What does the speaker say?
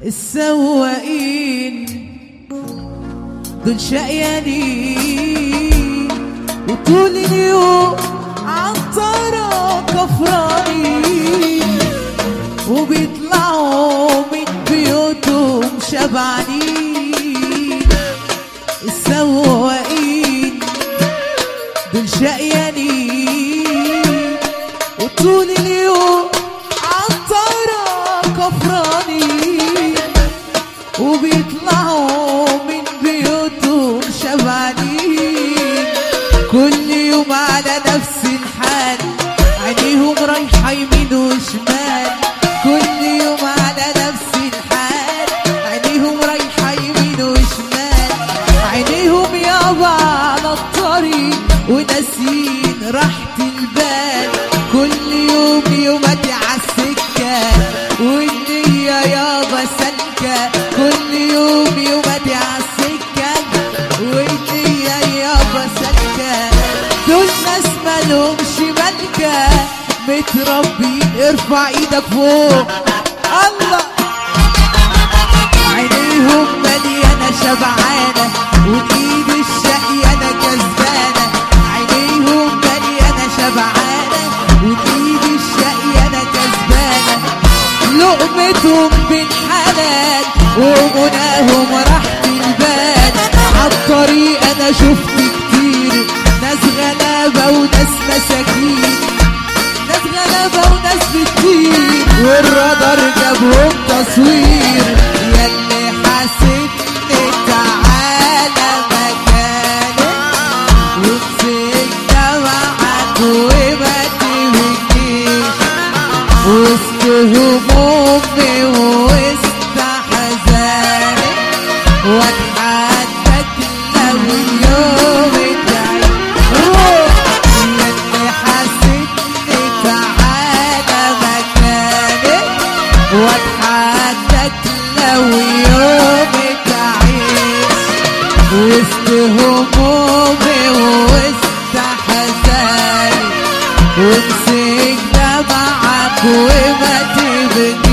السواقين دول شقيانين وطول اليوم عالطرق كفرانين وبيطلعوا من بيوتهم شبعانين السواقين دول شقيانين وطول اليوم عالطرق كفرانين وبيطلعوا من بيوتهم شبعانين كل يوم على نفس الحال عينيهم رايحة يمين وشمال كل يوم على نفس الحال عينيهم رايحة يمين وشمال عينيهم يابا على الطريق وناسين راحة البال كل يوم يوماتي عالسكة والنية يابا سالكة كل يوم يوماتي عالسكة والنية يابا سالكة دول ناس مالهمش ملكة متربين ارفع ايدك فوق الله عينيهم مليانة شبعانة والايد الشقيانة كسبانة عينيهم مليانة شبعانة والايد الشقيانة كسبانة لقمتهم بالحلال ومناهم راحة البال عالطريق انا شفت كتير ناس غلابة وناس مساكين ناس غلابة وناس بتطير والرادار جابهم تصوير ياللي حاسدني تعالى مكانك ومسكنا معاك وما تبكيش وسط همومي ووسط حزاني واتحدك لو اليوم تعيش روح ياللي حاسدني تعالى مكاني واتحدك لو يوم تعيش وسط همومي ووسط حزاني ومسكنا معاك وما تبكيش